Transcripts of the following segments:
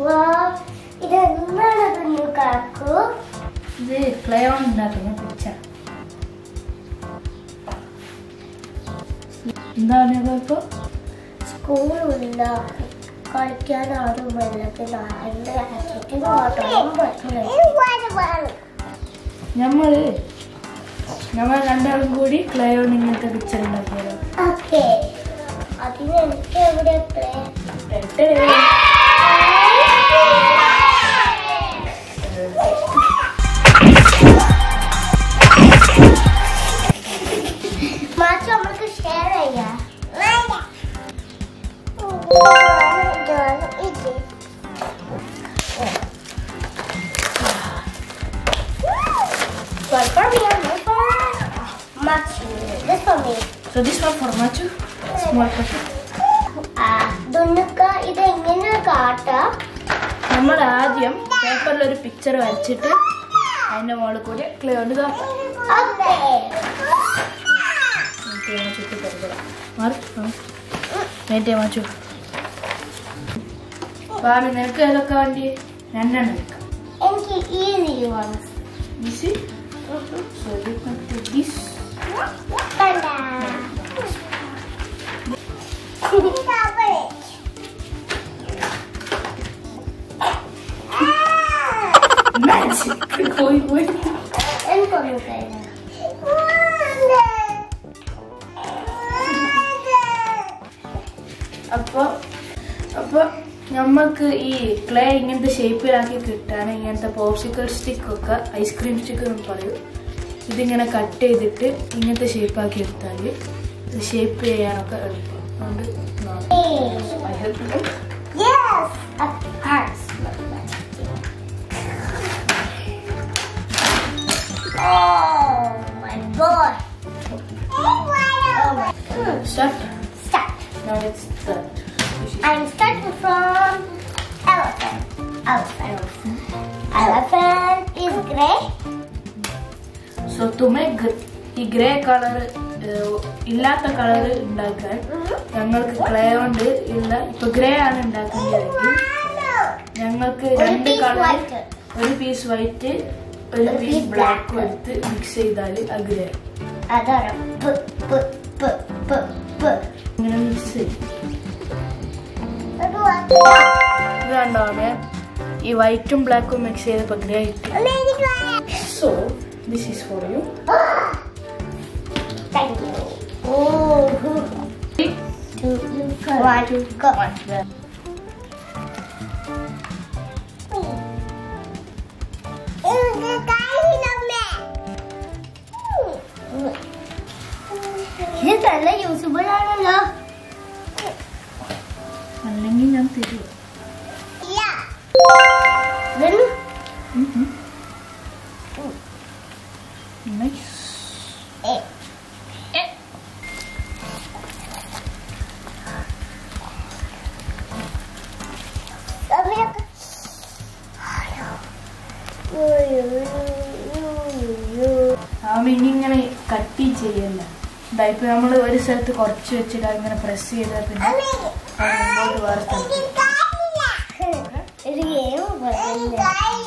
ഇതെന്താണ് കുഞ്ഞു കാക്കു ഇത് ക്ലയോൺ ഉണ്ടാക്കുന്ന പിക്ചർ എന്താണ് ഇപ്പൊ സ്കൂളില്ല കളിക്കാൻ ആരും വല്ലതിന് ആരുടെ ചുറ്റും ഓട്ടം പറ്റില്ല നമ്മള് നമ്മൾ രണ്ടാളും കൂടി ക്ലയോൺ ഇങ്ങനത്തെ പിക്ചർ ഉണ്ടാക്കിയത് ഓക്കെ അതിന് എനിക്ക് എവിടെ പ്ലേ മാച്ച് നമ്മൾക്ക് ഷെയർ ചെയ്യാം This for me. So this one for Machu, small packet. ദുന്നുക്ക ഇത് എങ്ങനെ കാട്ടാം നമ്മൾ ആദ്യം പേപ്പറിൽ ഒരു പിക്ചർ വരച്ചിട്ട് അതിന്റെ മുകളിൽ കൂടി ക്ലയോണ്ട് കാട്ടാം ഓക്കെ എന്നിട്ട് ഞാൻ ചുറ്റി തരുക മാറി നേറ്റേ മാച്ചു ഭാവി നിനക്ക് ഏതൊക്കെ വേണ്ടി രണ്ടെണ്ണം എടുക്കാം എനിക്ക് easy once easy So you can take this. Magic. പോയി പോയി എനിക്കൊന്നും തരാം അപ്പൊ അപ്പൊ നമ്മൾക്ക് ഈ ക്ലേ ഇങ്ങനത്തെ ഷേപ്പിലാക്കി കിട്ടാൻ ഇങ്ങനത്തെ പോപ്സിക്കൽ സ്റ്റിക്ക് ഒക്കെ ഐസ്ക്രീം സ്റ്റിക്ക് എന്ന് പറയും ഇതിങ്ങനെ കട്ട് ചെയ്തിട്ട് ഇങ്ങനത്തെ ഷേപ്പാക്കി എടുത്താൽ ഇത് ഷേപ്പ് ചെയ്യാനൊക്കെ എളുപ്പം അതുകൊണ്ട് I help you. Yes! A heart. Oh my god. Oh my. Start. Start. Now let's start. This is- I'm starting from elephant. Elephant. Elephant is gray. So to make gr- ഈ grey colour ഇല്ലാത്ത colour ഉണ്ടാക്കാൻ ഞങ്ങൾക്ക് clay കൊണ്ട് ഇല്ല ഇപ്പൊ grey ആണ് ഉണ്ടാക്കേണ്ടതെങ്കിൽ ഞങ്ങൾക്ക് ഒരു രണ്ട് piece കളർ white. ഒരു പീസ് വൈറ്റ് ഒരു ഒരു പീസ് piece ബ്ലാക്ക് black. എടുത്ത് മിക്സ് ചെയ്താൽ അത് ഗ്രേ അതാണ് പ് പ് പ് പ് പ് ഇങ്ങനെ മിക്സ് ചെയ്യും അത് ഇത് കണ്ടോനെ ഈ വൈറ്റും ബ്ലാക്കും മിക്സ് ചെയ്തപ്പോൾ ഗ്രേ കിട്ടി so this is for you Thank you. Oh, two, one, go. ഇത് നല്ല യൂസ്ഫുൾ ആണല്ലോ അല്ലെങ്കിൽ ഞാൻ തരൂ ഇതൊന്ന് നൈസ് ഏ, സമയൊക്കെ ആമ ഇനി ഇങ്ങനെ കട്ടി ചെയ്യല്ല ഇതാ ഇപ്പൊ നമ്മൾ ഒരു സ്ഥലത്ത് കുറച്ച് വെച്ചിട്ട് ഇങ്ങനെ പ്രസ് ചെയ്താൽ പിന്നെ അത് മുമ്പോട്ട് വേറെ സ്ഥലത്ത് ഒരു ഗെയിം പോലെ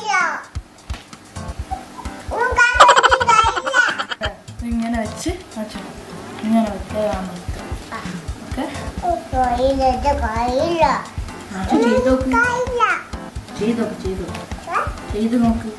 ഇങ്ങനെ വെച്ച് വെച്ചു ഇങ്ങനെ വെക്കുക ഓക്കെ കയ്യിലെന്റെ കയ്യില്ല ചെയ്ത് നോക്ക് ചെയ്ത് നോക്ക് ചെയ്ത് നോക്ക് ചെയ്ത് നോക്ക്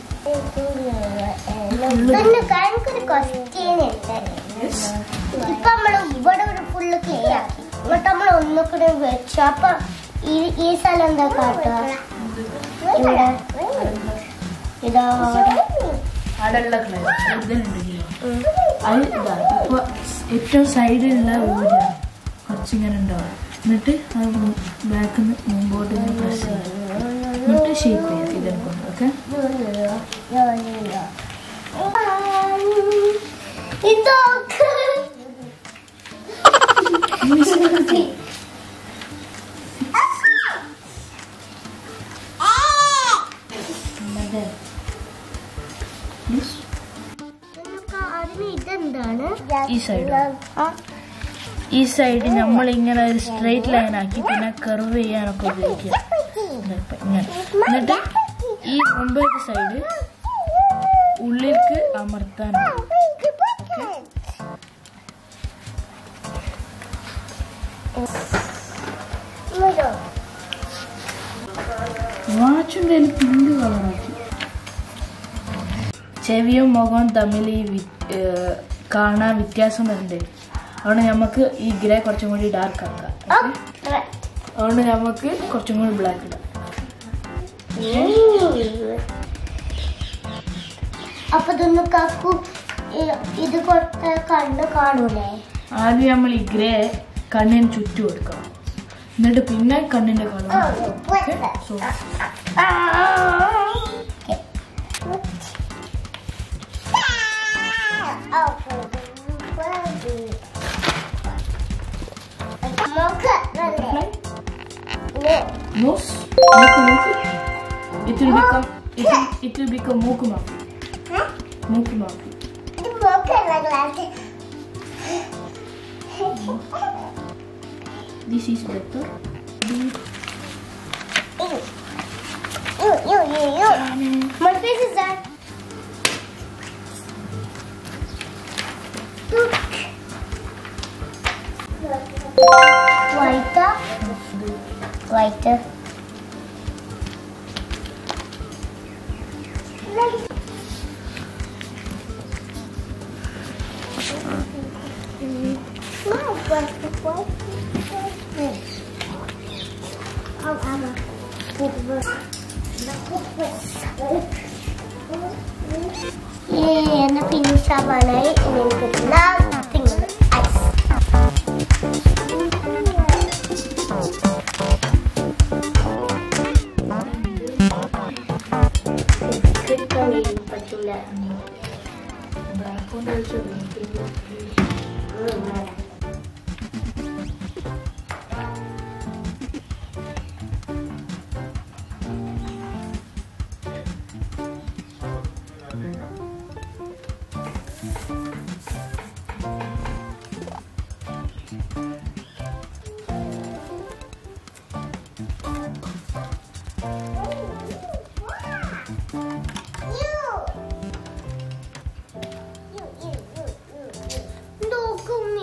എനിക്കൊരു ക്വസ്റ്റ്യൻ ഉണ്ട് ഇപ്പൊ നമ്മള് ഇവിടെ ഒരു ഫുള്ള് ക്ലിയർ ആക്കി എന്നിട്ട് നമ്മൾ ഒന്നുകൂടി വെച്ചു അപ്പൊ ഈ ഈ സ്ഥലം എന്താ കാട്ടുക ഇവിടെ ഇതാ അവിടെ. അടയുള്ള കളർ കൂടുതലുണ്ടെങ്കിലും അത് ഇതാ ഇപ്പൊ ഏറ്റവും സൈഡിലുള്ള ഊര കുറച്ചിങ്ങനെ ഉണ്ടാവും എന്നിട്ട് അത് ബാക്കിൽ നിന്ന് മുമ്പോട്ട് ഇങ്ങനെ പ്രസ് ചെയ്യും എന്നിട്ട് ഷേപ്പ് ചെയ്യാം ഇതിനെ കൊണ്ട് ഓക്കെ ഇതൊക്കെ അതിന് ഇതെന്താണ് ഈ സൈഡ് ഈ സൈഡ് നമ്മൾ ഇങ്ങനെ ഒരു സ്ട്രെയിറ്റ് ലൈൻ ആക്കി പിന്നെ കർവ് ചെയ്യാനൊക്കെ ഉപയോഗിക്കുക ഇപ്പൊ ഇങ്ങനെ എന്നിട്ട് ഈ മുമ്പത്തെ സൈഡ് ഉള്ളിലേക്ക് അമർത്താൻ വാച്ചിൻ്റെ പിങ്ക് കളറാക്കി ചെവിയും മുഖവും തമ്മിൽ ഈ വി- ഏർ കാണാൻ വ്യത്യാസം വരുന്നുണ്ട് അതുകൊണ്ട് നമുക്ക് ഈ ഗ്രേ കുറച്ചും കൂടി ഡാർക്ക് ആക്കാം okay? അതുകൊണ്ട് നമുക്ക് കുറച്ചും കൂടി ബ്ലാക്ക് ഇടാം അപ്പൊ ഇതൊന്ന് കാക്കു ഇ- ഇത് കൊടുത്ത കണ്ണ് കാണൂലേ ആദ്യം നമ്മൾ ഈ ഗ്രേ കണ്ണിന് ചുറ്റും കൊടുക്കണം എന്നിട്ട് പിന്നെ കണ്ണിന്റെ കളർ സോ nose മൂക്ക് മൂക്ക് it will become it will, it will become മൂക്ക് മാപ്പി മൂക്ക് മാപ്പി this is better My face is done. Whiter. Whiter. എന്നെ ഫിനിഷ് ആവാനായി എനിക്ക് കിട്ടുന്ന തിങ്കൾ ഐസ് പറ്റില്ല ബ്ലാക്ക് കൊണ്ട് വെച്ചത് നോക്കുമേ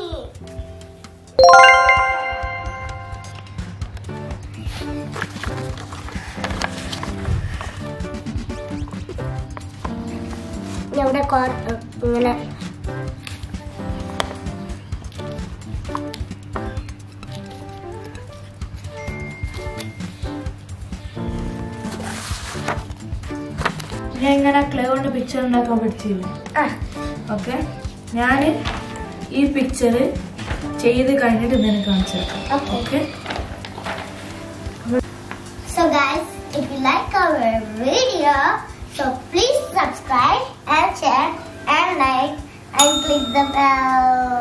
ഇവിടെ കോർ ഇങ്ങനെ ഞാൻ ഇങ്ങനെ ക്ലേ കൊണ്ട് പിക്ചർ ഉണ്ടാക്കാൻ പഠിച്ചില്ല ആ ഓക്കെ ഞാൻ ഈ പിക്ചർ ചെയ്ത് കഴിഞ്ഞിട്ട് നിനക്ക് കാണിച്ചു തരാം Okay. Okay So guys, if you like our video, so please subscribe and share and like and click the bell.